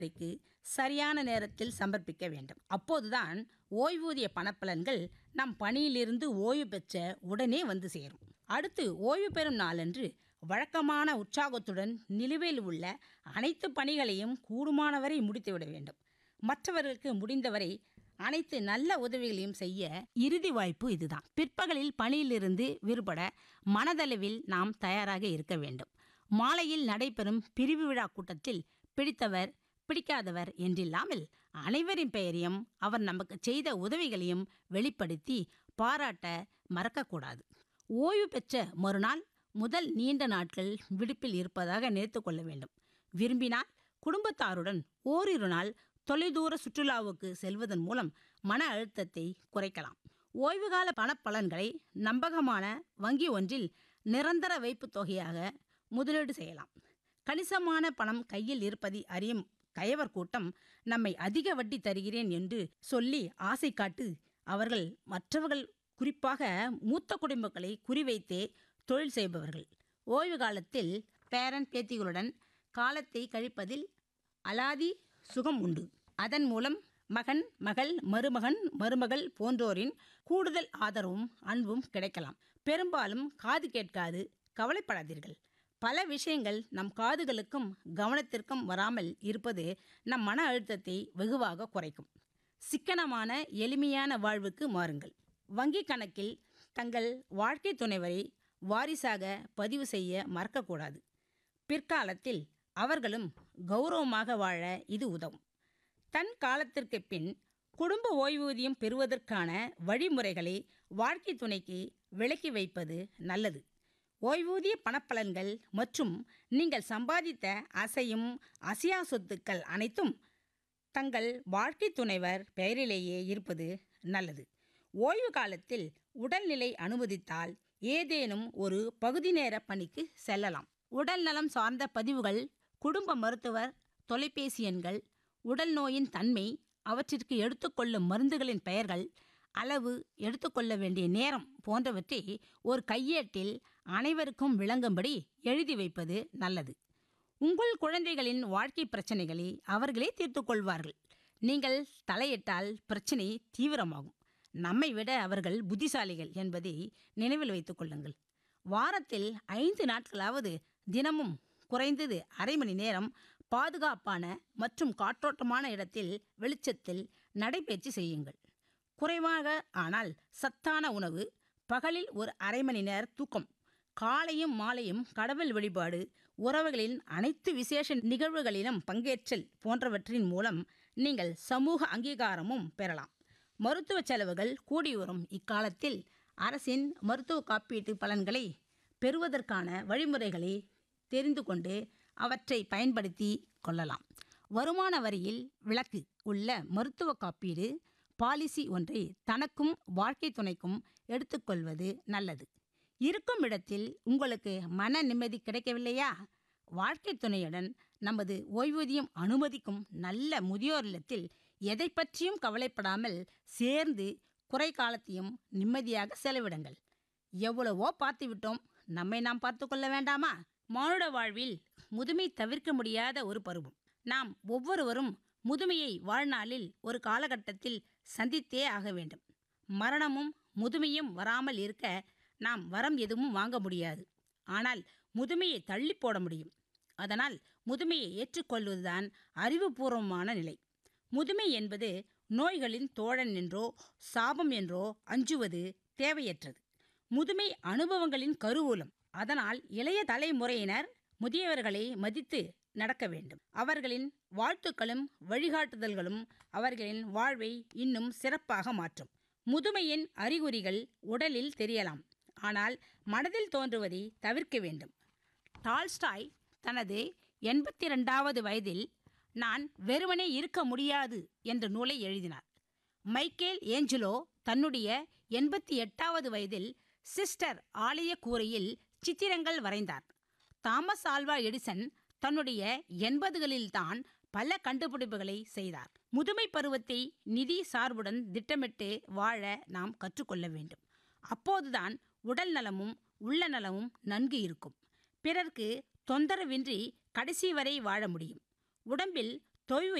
க்கு சரியான நேரத்தில் சமர்ப்பிக்க வேண்டும் அப்போதுதான் ஓய்வூதிய பணப்பலன்கள் நம் பணியிலிருந்து ஓய்வு பெற்ற உடனே வந்து சேரும் அடுத்து ஓய்வு பெறும் நாளன்று வழக்கமான உற்சாகத்துடன் நிலுவையில் உள்ள அனைத்து பணிகளையும் கூடுமானவரை முடித்துவிட வேண்டும் மற்றவர்களுக்கு முடிந்தவரை அனைத்து நல்ல உதவிகளையும் செய்ய இறுதி வாய்ப்பு இதுதான் பிற்பகலில் பணியிலிருந்து விடுபட மனதளவில் நாம் தயாராக இருக்க வேண்டும் மாலையில் நடைபெறும் பிரிவு விழா கூட்டத்தில் பிடித்தவர் பிடிக்காதவர் என்றில்லாமல் அனைவரின் பெயரையும் அவர் நமக்கு செய்த உதவிகளையும் வெளிப்படுத்தி பாராட்ட மறக்கக்கூடாது ஓய்வு பெற்ற மறுநாள் முதல் நீண்ட நாட்கள் விடுப்பில் இருப்பதாக நினைத்து கொள்ள வேண்டும் விரும்பினால் குடும்பத்தாருடன் ஓரிரு நாள் தொலைதூர சுற்றுலாவுக்கு செல்வதன் மூலம் மன அழுத்தத்தை குறைக்கலாம் ஓய்வுகால பணப்பலன்களை நம்பகமான வங்கி ஒன்றில் நிரந்தர வைப்புத் தொகையாக முதலீடு செய்யலாம் கணிசமான பணம் கையில் இருப்பதை அறியும் கயவர் கூட்டம் நம்மை அதிக வட்டி தருகிறேன் என்று சொல்லி ஆசை காட்டு அவர்கள் மற்றவர்கள் குறிப்பாக மூத்த குடும்பங்களை குறிவைத்தே தொழில் செய்பவர்கள் ஓய்வு காலத்தில் பேரன் பேத்திகளுடன் காலத்தை கழிப்பதில் அலாதி சுகம் உண்டு அதன் மூலம் மகன் மகள் மருமகன் மருமகள் போன்றோரின் கூடுதல் ஆதரவும் அன்பும் கிடைக்கலாம் பெரும்பாலும் காது கேட்காது கவலைப்படாதீர்கள் பல விஷயங்கள் நம் காதுகளுக்கும் கவனத்திற்கும் வராமல் இருப்பது நம் மன அழுத்தத்தை வெகுவாக குறைக்கும் சிக்கனமான எளிமையான வாழ்வுக்கு மாறுங்கள் வங்கி கணக்கில் தங்கள் வாழ்க்கை துணைவரை வாரிசாக பதிவு செய்ய மறக்கக்கூடாது பிற்காலத்தில் அவர்களும் கௌரவமாக வாழ இது உதவும் தன் காலத்திற்கு பின் குடும்ப ஓய்வூதியம் பெறுவதற்கான வழிமுறைகளை வாழ்க்கை துணைக்கு விலக்கி வைப்பது நல்லது ஓய்வூதிய பணப்பலன்கள் மற்றும் நீங்கள் சம்பாதித்த அசையும் அசையா சொத்துக்கள் அனைத்தும் தங்கள் வாழ்க்கை துணைவர் பெயரிலேயே இருப்பது நல்லது ஓய்வு காலத்தில் உடல்நிலை அனுமதித்தால் ஏதேனும் ஒரு பகுதி நேர பணிக்கு செல்லலாம் உடல் நலம் சார்ந்த பதிவுகள் குடும்ப மருத்துவர் தொலைபேசி எண்கள் உடல் நோயின் தன்மை அவற்றிற்கு எடுத்துக்கொள்ளும் மருந்துகளின் பெயர்கள் அளவு எடுத்துக்கொள்ள வேண்டிய நேரம் போன்றவற்றை ஒரு கையேட்டில் அனைவருக்கும் விளங்கும்படி எழுதி வைப்பது நல்லது உங்கள் குழந்தைகளின் வாழ்க்கை பிரச்சனைகளை அவர்களே தீர்த்து கொள்வார்கள் நீங்கள் தலையிட்டால் பிரச்சனை தீவிரமாகும் நம்மை விட அவர்கள் புத்திசாலிகள் என்பதை நினைவில் வைத்துக் கொள்ளுங்கள் வாரத்தில் ஐந்து நாட்களாவது தினமும் குறைந்தது அரை மணி நேரம் பாதுகாப்பான மற்றும் காற்றோட்டமான இடத்தில் வெளிச்சத்தில் நடைபயிற்சி செய்யுங்கள் குறைவாக ஆனால் சத்தான உணவு பகலில் ஒரு அரை மணி நேர தூக்கம் காலையும் மாலையும் கடவுள் வழிபாடு உறவுகளின் அனைத்து விசேஷ நிகழ்வுகளிலும் பங்கேற்றல் போன்றவற்றின் மூலம் நீங்கள் சமூக அங்கீகாரமும் பெறலாம் மருத்துவ செலவுகள் கூடி வரும் இக்காலத்தில் அரசின் மருத்துவ காப்பீட்டு பலன்களை பெறுவதற்கான வழிமுறைகளை தெரிந்து கொண்டு அவற்றை பயன்படுத்தி கொள்ளலாம் வருமான வரியில் விலக்கு உள்ள மருத்துவ காப்பீடு பாலிசி ஒன்றை தனக்கும் வாழ்க்கை துணைக்கும் எடுத்துக்கொள்வது நல்லது இருக்கும் இடத்தில் உங்களுக்கு மன நிம்மதி கிடைக்கவில்லையா வாழ்க்கை துணையுடன் நமது ஓய்வூதியம் அனுமதிக்கும் நல்ல முதியோர் இல்லத்தில் எதை பற்றியும் கவலைப்படாமல் சேர்ந்து குறை காலத்தையும் நிம்மதியாக செலவிடுங்கள் எவ்வளவோ பார்த்து விட்டோம் நம்மை நாம் பார்த்து கொள்ள வேண்டாமா மானுட வாழ்வில் முதுமை தவிர்க்க முடியாத ஒரு பருவம் நாம் ஒவ்வொருவரும் முதுமையை வாழ்நாளில் ஒரு காலகட்டத்தில் சந்தித்தே ஆக வேண்டும் மரணமும் முதுமையும் வராமல் இருக்க நாம் வரம் எதுவும் வாங்க முடியாது ஆனால் முதுமையை தள்ளி போட முடியும் அதனால் முதுமையை ஏற்றுக்கொள்வதுதான் அறிவுபூர்வமான நிலை முதுமை என்பது நோய்களின் தோழன் என்றோ சாபம் என்றோ அஞ்சுவது தேவையற்றது முதுமை அனுபவங்களின் கருவூலம் அதனால் இளைய தலைமுறையினர் முதியவர்களை மதித்து நடக்க வேண்டும் அவர்களின் வாழ்த்துக்களும் வழிகாட்டுதல்களும் அவர்களின் வாழ்வை இன்னும் சிறப்பாக மாற்றும் முதுமையின் அறிகுறிகள் உடலில் தெரியலாம் ஆனால் மனதில் தோன்றுவதை தவிர்க்க வேண்டும் டால்ஸ்டாய் தனது எண்பத்தி ரெண்டாவது வயதில் நான் வெறுமனே இருக்க முடியாது என்ற நூலை எழுதினார் மைக்கேல் ஏஞ்சலோ தன்னுடைய எண்பத்தி எட்டாவது வயதில் சிஸ்டர் ஆலய கூரையில் சித்திரங்கள் வரைந்தார் தாமஸ் ஆல்வா எடிசன் தன்னுடைய எண்பதுகளில்தான் பல கண்டுபிடிப்புகளை செய்தார் முதுமை பருவத்தை நிதி சார்புடன் திட்டமிட்டு வாழ நாம் கற்றுக்கொள்ள வேண்டும் அப்போதுதான் உடல் நலமும் உள்ள நலமும் நன்கு இருக்கும் பிறர்க்கு தொந்தரவின்றி கடைசி வரை வாழ முடியும் உடம்பில் தொய்வு